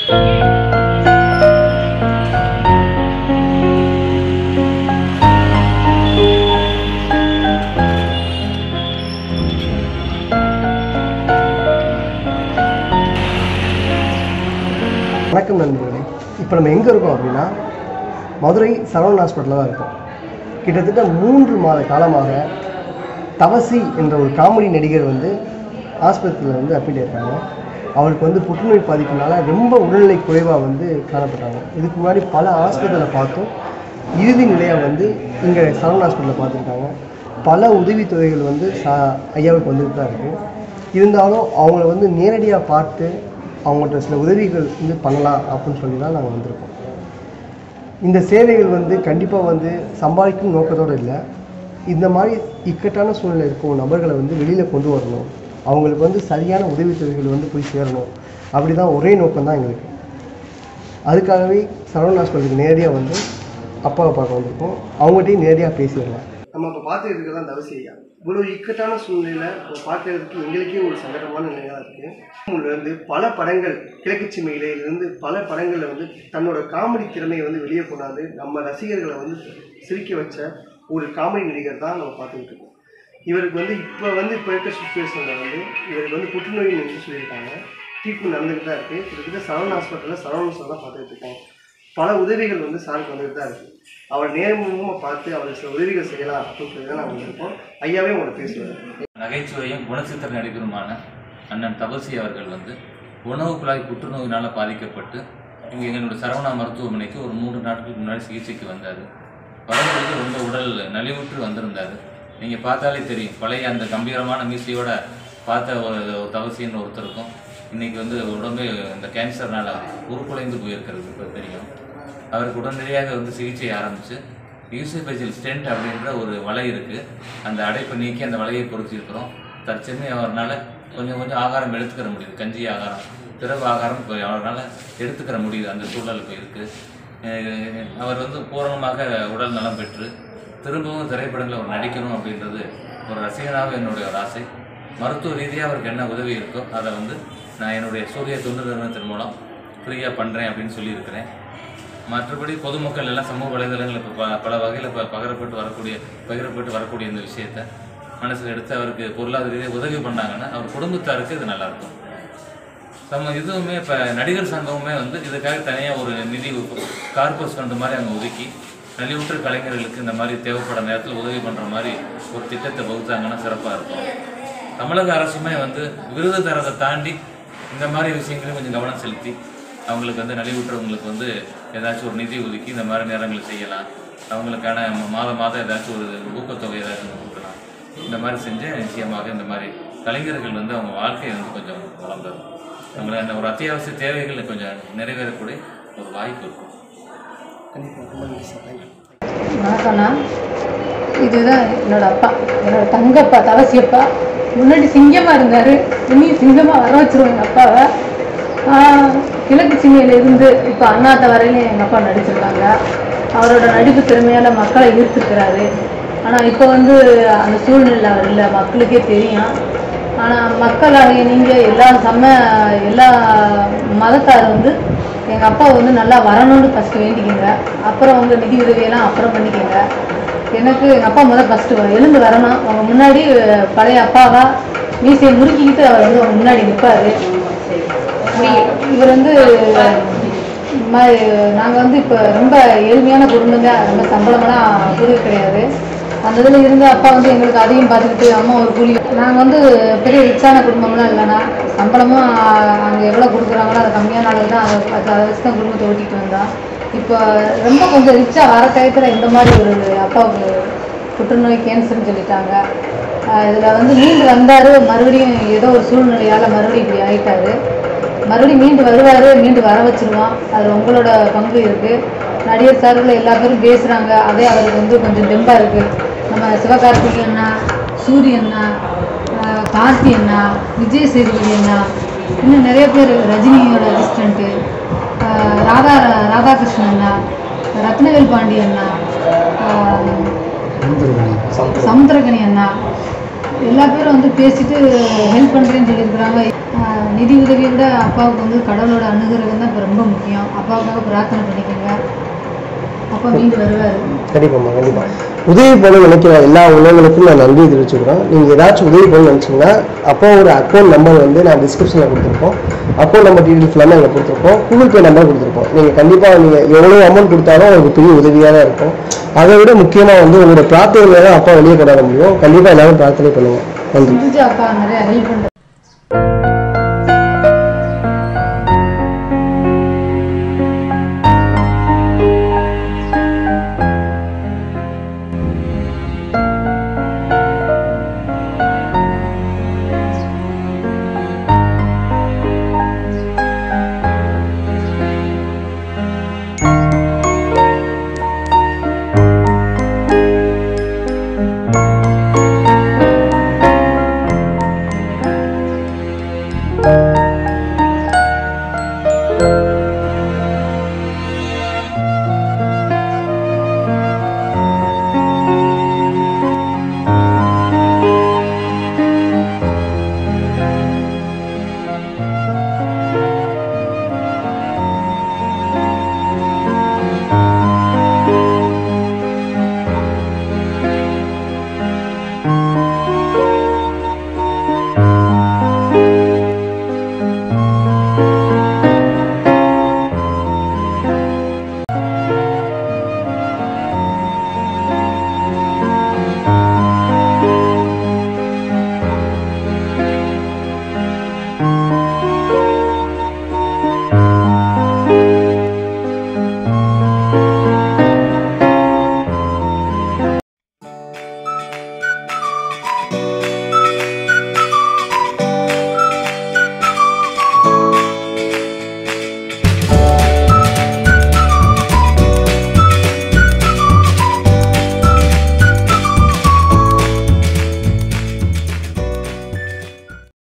வணக்கம் நண்பர்களே இப்போ நம்ம எங்கே இருக்கோம் அப்படின்னா மதுரை சரவணன் ஹாஸ்பிட்டலில் தான் இருக்கோம் கிட்டத்தட்ட மூன்று மாத காலமாக தவசி என்ற ஒரு காமெடி நடிகர் வந்து ஆஸ்பத்திரியில் வந்து அட்மிட் ஆயிருக்காங்க அவருக்கு வந்து புற்றுநோய் பாதிப்புனால ரொம்ப உடல்நிலை குறைவாக வந்து காணப்பட்டாங்க இதுக்கு முன்னாடி பல ஆஸ்பத்திரியில் பார்த்தோம் இறுதி நிலையாக வந்து இங்கே சரவணன் ஹாஸ்பிட்டலில் பார்த்துருக்காங்க பல உதவித்தொகைகள் வந்து சா ஐயாவுக்கு வந்துட்டு தான் இருக்குது இருந்தாலும் அவங்கள வந்து நேரடியாக பார்த்து அவங்கள்ட்ட சில உதவிகள் வந்து பண்ணலாம் அப்படின்னு சொல்லி தான் நாங்கள் வந்திருக்கோம் இந்த சேவைகள் வந்து கண்டிப்பாக வந்து சம்பாதிக்கும் நோக்கத்தோடு இல்லை இந்த மாதிரி இக்கட்டான சூழ்நிலை இருக்கும் நபர்களை வந்து வெளியில் கொண்டு வரணும் அவங்களுக்கு வந்து சரியான உதவித்தொகைகள் வந்து போய் சேரணும் அப்படி தான் ஒரே நோக்கம் தான் எங்களுக்கு அதுக்காகவே சரவணன் ஹாஸ்பிட்டலுக்கு நேரடியாக வந்து அப்பாவை பார்க்க வந்திருக்கோம் அவங்ககிட்டயும் நேரடியாக பேசிடலாம் நம்ம இப்போ பார்த்துட்டு இருக்கிறது தான் தவசி ஐயா இவ்வளோ இக்கட்டான சூழ்நிலையில் பார்க்கறதுக்கு எங்களுக்கே ஒரு சங்கடமான நிலையாக இருக்குது இருந்து பல படங்கள் கிழக்கு சிமையிலிருந்து பல படங்களில் வந்து தன்னோட காமெடி திறமையை வந்து வெளியே கொண்டாந்து நம்ம ரசிகர்களை வந்து சிரிக்க வச்ச ஒரு காமெடி நடிகர் தான் நம்ம பார்த்துக்கிட்டு இருக்கோம் இவருக்கு வந்து இப்போ வந்து இப்போ இருக்க சுச்சுவேஷனில் வந்து இவருக்கு வந்து புற்றுநோய் என்று சொல்லியிருக்காங்க ட்ரீட்மெண்ட் நடந்துகிட்டு தான் இருக்குது கிட்டத்தட்ட சரவணன் ஹாஸ்பிட்டலில் சரவணன் சார் தான் பார்த்துக்கிட்டு இருக்காங்க பல உதவிகள் வந்து சாருக்கு வந்துட்டு தான் இருக்குது அவர் நேர்முகமாக பார்த்து அவருக்கு சில உதவிகள் செய்யலாம் அப்படின்னு சொல்லி தான் நாங்கள் வந்திருக்கோம் ஐயாவே உங்களை பேசுவார் நகைச்சுவையும் குணச்சித்திர நடிகருமான அண்ணன் தபசி அவர்கள் வந்து உணவு குழாய் புற்றுநோயினால் பாதிக்கப்பட்டு இங்கே எங்களுடைய சரவணா மருத்துவமனைக்கு ஒரு மூன்று நாட்களுக்கு முன்னாடி சிகிச்சைக்கு வந்தார் வரும்பொழுது ரொம்ப உடல் நலிவுற்று வந்திருந்தார் நீங்கள் பார்த்தாலே தெரியும் பழைய அந்த கம்பீரமான மீசையோட பார்த்த ஒரு ஒரு தவசின்னு ஒருத்தருக்கும் இன்னைக்கு வந்து உடம்பு இந்த கேன்சர்னால உருக்குலைந்து போயிருக்கிறது இப்போ தெரியும் அவருக்கு உடனடியாக வந்து சிகிச்சை ஆரம்பித்து யூசிபேஜில் ஸ்டென்ட் அப்படின்ற ஒரு வலை இருக்குது அந்த அடைப்பை நீக்கி அந்த வலையை பொருத்தியிருக்கிறோம் தற்சமயம் அவரால் கொஞ்சம் கொஞ்சம் ஆகாரம் எடுத்துக்கிற முடியுது கஞ்சி ஆகாரம் திரவ ஆகாரம் இப்போ அவரால் எடுத்துக்கிற முடியுது அந்த சூழல் இப்போ இருக்குது அவர் வந்து பூரணமாக உடல் நலம் பெற்று திரும்பவும் திரைப்படங்களில் அவர் நடிக்கணும் அப்படின்றது ஒரு ரசிகனாக என்னுடைய ஒரு ஆசை மருத்துவ ரீதியாக அவருக்கு என்ன உதவி இருக்கோ அதை வந்து நான் என்னுடைய சூரிய தொண்டு நிறுவனத்தின் மூலம் ஃப்ரீயாக பண்ணுறேன் அப்படின்னு சொல்லியிருக்கிறேன் மற்றபடி பொதுமக்கள் எல்லாம் சமூக வலைதளங்கள் இப்போ ப- பல வகையில் இப்போ பகிரப்பட்டு வரக்கூடிய பகிரப்பட்டு வரக்கூடிய இந்த விஷயத்தை மனசில் எடுத்து அவருக்கு பொருளாதார ரீதியாக உதவி பண்ணாங்கன்னா அவர் குடும்பத்தாருக்கு இது நல்லாயிருக்கும் நம்ம இதுவுமே இப்போ நடிகர் சங்கமுமே வந்து இதுக்காக தனியாக ஒரு நிதி கார்பஸ் ஃபண்ட் மாதிரி அவங்க ஒதுக்கி நலிவுற்ற கலைஞர்களுக்கு இந்த மாதிரி தேவைப்பட நேரத்தில் உதவி பண்ணுற மாதிரி ஒரு திட்டத்தை வகுத்தாங்கன்னா சிறப்பாக இருக்கும் தமிழக அரசுமே வந்து விருது தரதை தாண்டி இந்த மாதிரி விஷயங்களையும் கொஞ்சம் கவனம் செலுத்தி அவங்களுக்கு வந்து நலிவுற்றவங்களுக்கு வந்து ஏதாச்சும் ஒரு நிதி ஒதுக்கி இந்த மாதிரி நேரங்களை செய்யலாம் அவங்களுக்கான ம- மாதம் மாதம் ஏதாச்சும் ஒரு ஊக்கத்தொகை ஏதாச்சும் கொடுக்கலாம் இந்த மாதிரி செஞ்சு நிச்சயமாக இந்த மாதிரி கலைஞர்கள் வந்து அவங்க வாழ்க்கை வந்து கொஞ்சம் வளம் பெறும் அவங்களுக்கு அந்த ஒரு அத்தியாவசிய தேவைகள் கொஞ்சம் நிறைவேறக்கூடிய ஒரு வாய்ப்பு இருக்கும் கண்டிப்பாக ரொம்ப நன்றி சார் தேங்க்யூ வணக்கம்ண்ணா இதுதான் என்னோட அப்பா என்னோட தங்கப்பா தவசியப்பா முன்னாடி சிங்கமாக இருந்தார் இனியும் சிங்கமாக வர வச்சிருவோம் எங்கள் அப்பாவை ஆஹ் கிழக்கு சிமையில இருந்து இப்போ அண்ணாத்த வரையிலும் எங்கள் அப்பா நடிச்சிருக்காங்க அவரோட நடிப்பு திறமையால் மக்களை ஈர்த்துக்கிறாரு ஆனால் இப்போ வந்து அந்த சூழ்நிலை அவர் இல்லை மக்களுக்கே தெரியும் ஆனால் மக்களாகிய நீங்கள் எல்லா சம எல்லா மதத்தார் வந்து எங்கள் அப்பா வந்து நல்லா வரணும்னு ஃபஸ்ட்டு வேண்டிக்கங்க அப்புறம் உங்க நிதி உதவியெல்லாம் அப்புறம் பண்ணிக்கங்க எனக்கு எங்கள் அப்பா முதல் ஃபஸ்ட்டு எழுந்து வரணும் அவங்க முன்னாடி அஹ், பழைய அப்பாவா மீசையை முறுக்கிக்கிட்டு அவர் வந்து அவங்க முன்னாடி நிற்பார் இவர் வந்து நாங்கள் வந்து இப்போ ரொம்ப ஏழ்மையான குடும்பங்க ரொம்ப சம்பளமெல்லாம் கூலி கிடையாது அந்த இதில் இருந்து அப்பா வந்து எங்களுக்கு அதையும் பார்த்துக்கிட்டு அம்மா ஒரு கூலி நாங்கள் வந்து பெரிய ரிச்சான குடும்பம்லாம் இல்லைண்ணா சம்பளமும் அங்கே எவ்வளோ கொடுக்குறாங்களோ அது கம்மியான அளவு தான் அதை அதை அதை வச்சு தான் குடும்பத்தை ஓட்டிகிட்டு வந்தோம் இப்போ ரொம்ப கொஞ்சம் ரிச்சாக வர டயத்தில் இந்த மாதிரி ஒரு அப்பாவுக்கு புற்றுநோய் கேன்சர்னு சொல்லிட்டாங்க இதில் வந்து மீண்டு வந்தார் மறுபடியும் ஏதோ ஒரு சூழ்நிலையால் மறுபடியும் இப்படி ஆயிட்டாரு மறுபடியும் மீண்டு வருவார் மீண்டு வர வச்சிருவோம் அது உங்களோட பங்கு இருக்குது நடிகர் சார்பில் எல்லா பேரும் பேசுகிறாங்க அதே அவருக்கு வந்து கொஞ்சம் தெம்பாக இருக்குது நம்ம சிவகார்த்திகே அண்ணா சூரிய அண்ணா ஆஹ் கார்த்தி அண்ணா விஜய் சேதுபதி அண்ணா இன்னும் நிறைய பேர் ரஜினியோட அசிஸ்டண்ட்டு ராதா ராதாகிருஷ்ணன் அண்ணா ரத்னவேல் பாண்டி அண்ணா ஆஹ் சமுத்திரகனி அண்ணா எல்லா பேரும் வந்து பேசிட்டு ஹெல்ப் பண்ணுறேன்னு சொல்லியிருக்கிறாங்க ஆஹ் நிதி உதவியை விட அப்பாவுக்கு வந்து கடவுளோட அனுகிரகம் தான் இப்போ ரொம்ப முக்கியம் அப்பாவுக்காக பிரார்த்தனை பண்ணிக்கோங்க அப்பா மீண்டு வருவார் கண்டிப்பாம்மா கண்டிப்பா உதவி பண்ண நினைக்கிற எல்லா உணவுகளுக்கும் நான் நன்றி தெரிவிச்சுக்கிறோம் நீங்கள் ஏதாச்சும் உதவி பண்ண நினச்சிங்கன்னா அப்பாவோட அக்கௌண்ட் நம்பர் வந்து நான் டிஸ்கிரிப்ஷனில் கொடுத்துருப்போம் அக்கௌண்ட் நம்பர் டீட்டெயில்ஸ் எல்லாமே அங்கே கொடுத்துருப்போம் கூகுள் பே நம்பர் கொடுத்துருப்போம் நீங்கள் கண்டிப்பாக நீங்கள் எவ்வளோ அமௌண்ட் கொடுத்தாலும் உங்களுக்கு பெரிய உதவியாக தான் இருக்கும் அதை விட முக்கியமாக வந்து உங்களோட பிரார்த்தனையில தான் அப்பா வெளியே கொண்டாட முடியும் கண்டிப்பாக எல்லாரும் பிரார்த்தனை பண்ணுங்க நன்றி முடிஞ்ச அப்பா நிறைய ஹெல்ப் பண்ணுறாரு நன்றி